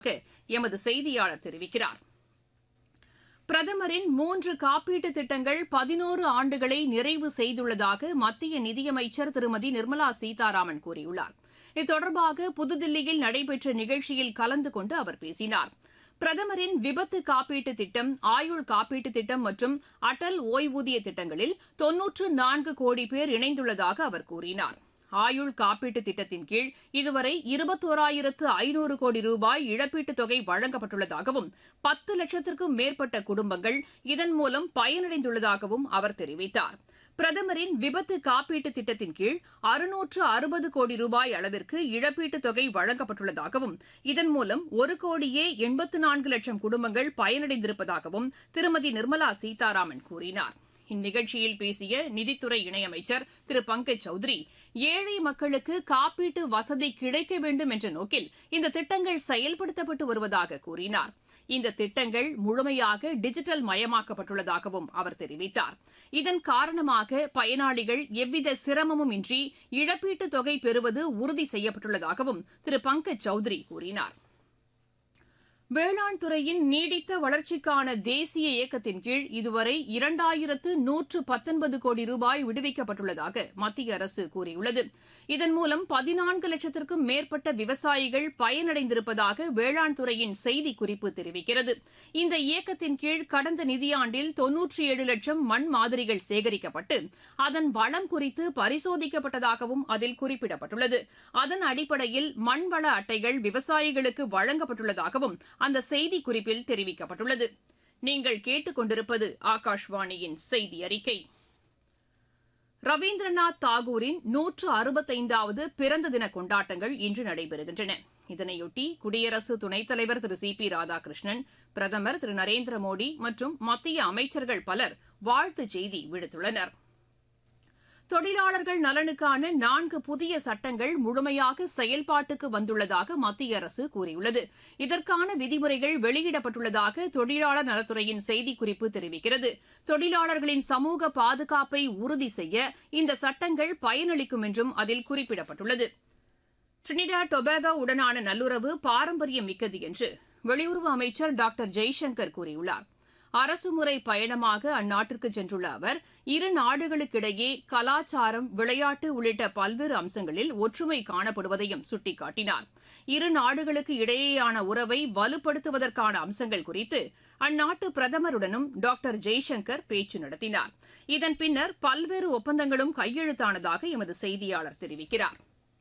எமது செய்தியாளர் தெரிவிக்கிறார் பிரதமரின் மூன்று காப்பீட்டு திட்டங்கள் பதினோரு ஆண்டுகளை நிறைவு செய்துள்ளதாக மத்திய நிதியமைச்சர் திருமதி நிர்மலா சீதாராமன் கூறியுள்ளார் இது தொடர்பாக புதுதில்லியில் நடைபெற்ற நிகழ்ச்சியில் கலந்து கொண்டு அவர் பேசினார் பிரதமரின் விபத்து காப்பீட்டு திட்டம் ஆயுள் காப்பீட்டு திட்டம் மற்றும் அடல் ஓய்வூதிய திட்டங்களில் தொன்னூற்று நான்கு கோடி பேர் இணைந்துள்ளதாக அவர் கூறினார் ஆயுள் காப்பீட்டு திட்டத்தின் கீழ் இதுவரை இருபத்தோராயிரத்து ஐநூறு கோடி ரூபாய் இழப்பீட்டுத் தொகை வழங்கப்பட்டுள்ளதாகவும் பத்து லட்சத்திற்கும் மேற்பட்ட குடும்பங்கள் இதன் மூலம் பயனடைந்துள்ளதாகவும் அவர் தெரிவித்தார் பிரதமரின் விபத்து காப்பீட்டு திட்டத்தின் கீழ் அறுநூற்று அறுபது கோடி ரூபாய் அளவிற்கு இழப்பீட்டுத் தொகை வழங்கப்பட்டுள்ளதாகவும் இதன் மூலம் ஒரு கோடியே எண்பத்து நான்கு லட்சம் குடும்பங்கள் பயனடைந்திருப்பதாகவும் திருமதி நிர்மலா சீதாராமன் கூறினார் இந்நிகழ்ச்சியில் பேசிய நிதித்துறை இணையமைச்சர் திரு பங்கஜ் சௌத்ரி ஏழை மக்களுக்கு காப்பீட்டு வசதி கிடைக்க வேண்டும் என்ற நோக்கில் இந்த திட்டங்கள் செயல்படுத்தப்பட்டு வருவதாக கூறினார் இந்த திட்டங்கள் முழுமையாக டிஜிட்டல் மயமாக்கப்பட்டுள்ளதாகவும் அவர் தெரிவித்தார் இதன் காரணமாக பயனாளிகள் எவ்வித சிரமமும் இன்றி இழப்பீட்டுத் தொகை பெறுவது உறுதி செய்யப்பட்டுள்ளதாகவும் திரு பங்கஜ் சௌத்ரி கூறினார் வேளாண் துறையின் நீடித்த வளர்ச்சிக்கான தேசிய இயக்கத்தின் கீழ் இதுவரை இரண்டாயிரத்து நூற்று பத்தொன்பது கோடி ரூபாய் விடுவிக்கப்பட்டுள்ளதாக மத்திய அரசு கூறியுள்ளது இதன் மூலம் பதினான்கு லட்சத்திற்கும் மேற்பட்ட விவசாயிகள் பயனடைந்திருப்பதாக வேளாண் துறையின் செய்திக்குறிப்பு தெரிவிக்கிறது இந்த இயக்கத்தின் கீழ் கடந்த நிதியாண்டில் தொன்னூற்றி ஏழு லட்சம் மண் மாதிரிகள் சேகரிக்கப்பட்டு அதன் வளம் குறித்து பரிசோதிக்கப்பட்டதாகவும் அதில் குறிப்பிடப்பட்டுள்ளது அதன் அடிப்படையில் மண்வள அட்டைகள் விவசாயிகளுக்கு வழங்கப்பட்டுள்ளதாகவும் அந்த செய்திக்குறிப்பில் தெரிவிக்கப்பட்டுள்ளது நீங்கள் கேட்டுக்கொண்டிருப்பது ஆகாஷ்வாணியின் செய்தி அறிக்கை ரவீந்திரநாத் தாகூரின் நூற்று அறுபத்தைந்தாவது பிறந்த தின கொண்டாட்டங்கள் இன்று நடைபெறுகின்றன இதனையொட்டி குடியரசு துணைத் தலைவர் திரு சி பி ராதாகிருஷ்ணன் பிரதமர் திரு நரேந்திர மோடி மற்றும் மத்திய அமைச்சர்கள் பலர் வாழ்த்துச் செய்தி விடுத்துள்ளனர் தொழிலாளர்கள் நலனுக்கான நான்கு புதிய சட்டங்கள் முழுமையாக செயல்பாட்டுக்கு வந்துள்ளதாக மத்திய அரசு கூறியுள்ளது இதற்கான விதிமுறைகள் வெளியிடப்பட்டுள்ளதாக தொழிலாளர் நலத்துறையின் செய்திக்குறிப்பு தெரிவிக்கிறது தொழிலாளர்களின் சமூக பாதுகாப்பை உறுதி செய்ய இந்த சட்டங்கள் பயனளிக்கும் என்றும் அதில் குறிப்பிடப்பட்டுள்ளது டிரினிடா டொபாகோ உடனான நல்லுறவு பாரம்பரியம் மிக்கது என்று வெளியுறவு அமைச்சர் டாக்டர் ஜெய்சங்கர் கூறியுள்ளார் அரசுமுறை பயணமாக அந்நாட்டிற்கு சென்றுள்ள அவர் இரு நாடுகளுக்கிடையே கலாச்சாரம் விளையாட்டு உள்ளிட்ட பல்வேறு அம்சங்களில் ஒற்றுமை காணப்படுவதையும் சுட்டிக்காட்டினார் இரு நாடுகளுக்கு இடையேயான உறவை வலுப்படுத்துவதற்கான அம்சங்கள் குறித்து அந்நாட்டு பிரதமருடனும் டாக்டர் ஜெய்சங்கர் பேச்சு நடத்தினார் இதன் பின்னர் பல்வேறு ஒப்பந்தங்களும் கையெழுத்தானதாக எமது செய்தியாளர் தெரிவிக்கிறார்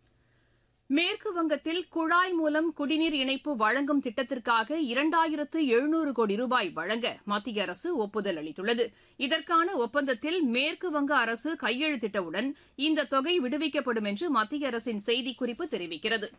மேற்கு வங்கத்தில் குழாய் மூலம் குடிநீர் இணைப்பு வழங்கும் திட்டத்திற்காக இரண்டாயிரத்து எழுநூறு கோடி ரூபாய் வழங்க மத்திய அரசு ஒப்புதல் அளித்துள்ளது இதற்கான ஒப்பந்தத்தில் மேற்கு வங்க அரசு கையெழுத்திட்டவுடன் இந்த தொகை விடுவிக்கப்படும் என்று மத்திய அரசின் செய்திக்குறிப்பு தெரிவிக்கிறது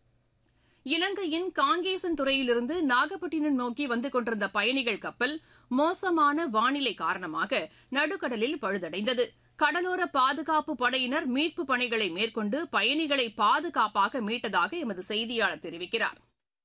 இலங்கையின் காங்கேசன் துறையிலிருந்து நாகப்பட்டினம் நோக்கி வந்து கொண்டிருந்த பயணிகள் கப்பல் மோசமான வானிலை காரணமாக நடுக்கடலில் பழுதடைந்தது கடலோர பாதுகாப்பு படையினர் மீட்புப் பணிகளை மேற்கொண்டு பயணிகளை பாதுகாப்பாக மீட்டதாக எமது செய்தியாளர் தெரிவிக்கிறார்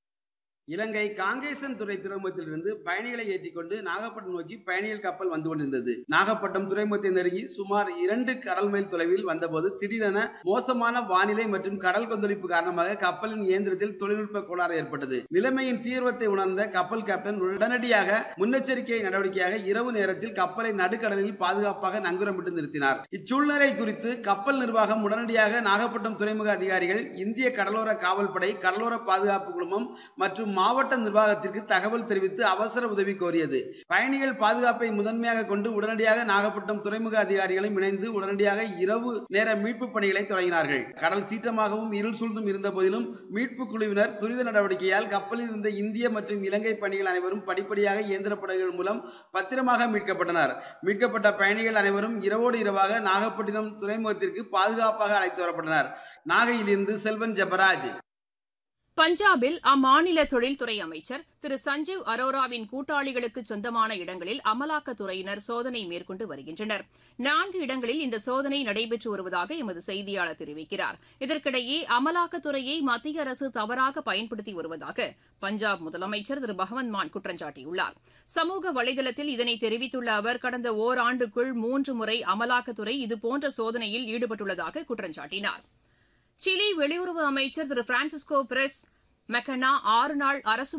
இலங்கை காங்கேசன் துறை துறைமுகத்திலிருந்து பயணிகளை ஏற்றிக்கொண்டு நாகப்பட்டினம் நோக்கி பயணிகள் கப்பல் வந்து கொண்டிருந்தது நாகப்பட்டினம் துறைமுகத்தை நெருங்கி சுமார் இரண்டு கடல் மைல் தொலைவில் வந்தபோது திடீரென மோசமான வானிலை மற்றும் கடல் கொந்தளிப்பு காரணமாக கப்பலின் இயந்திரத்தில் தொழில்நுட்ப கோளாறு ஏற்பட்டது நிலைமையின் தீவிரத்தை உணர்ந்த கப்பல் கேப்டன் உடனடியாக முன்னெச்சரிக்கை நடவடிக்கையாக இரவு நேரத்தில் கப்பலை நடுக்கடலில் பாதுகாப்பாக நங்குரமிட்டு நிறுத்தினார் இச்சூழ்நிலை குறித்து கப்பல் நிர்வாகம் உடனடியாக நாகப்பட்டினம் துறைமுக அதிகாரிகள் இந்திய கடலோர காவல்படை கடலோர பாதுகாப்பு குழுமம் மற்றும் மாவட்ட நிர்வாகத்திற்கு தகவல் தெரிவித்து அவசர உதவி கோரியது பயணிகள் பாதுகாப்பை முதன்மையாக கொண்டு உடனடியாக நாகப்பட்டினம் துறைமுக அதிகாரிகளும் இணைந்து உடனடியாக இரவு நேர மீட்பு பணிகளை தொடங்கினார்கள் கடல் சீற்றமாகவும் இருள் சூழ்ந்தும் இருந்த போதிலும் மீட்பு குழுவினர் துரித நடவடிக்கையால் கப்பலில் இருந்த இந்திய மற்றும் இலங்கை பயணிகள் அனைவரும் படிப்படியாக இயந்திர படகுகள் மூலம் பத்திரமாக மீட்கப்பட்டனர் மீட்கப்பட்ட பயணிகள் அனைவரும் இரவோடு இரவாக நாகப்பட்டினம் துறைமுகத்திற்கு பாதுகாப்பாக அழைத்து வரப்பட்டனர் நாகையிலிருந்து செல்வன் ஜபராஜ் பஞ்சாபில் அம்மாநில தொழில்துறை அமைச்சர் திரு சஞ்சீவ் அரோராவின் கூட்டாளிகளுக்கு சொந்தமான இடங்களில் அமலாக்கத்துறையினர் சோதனை மேற்கொண்டு வருகின்றனர் நான்கு இடங்களில் இந்த சோதனை நடைபெற்று வருவதாக எமது செய்தியாளர் தெரிவிக்கிறார் இதற்கிடையே அமலாக்கத்துறையை மத்திய அரசு தவறாக பயன்படுத்தி வருவதாக பஞ்சாப் முதலமைச்சர் திரு பகவந்த் மான் குற்றம் சாட்டியுள்ளார் சமூக வலைதளத்தில் இதனை தெரிவித்துள்ள அவர் கடந்த ஓராண்டுக்குள் மூன்று முறை அமலாக்கத்துறை இதுபோன்ற சோதனையில் ஈடுபட்டுள்ளதாக குற்றம் சாட்டினார் சிலி வெளியுறவு அமைச்சர் திரு பிரான்சிஸ்கோ பிரஸ் மெக்கனா ஆறு நாள் அரசு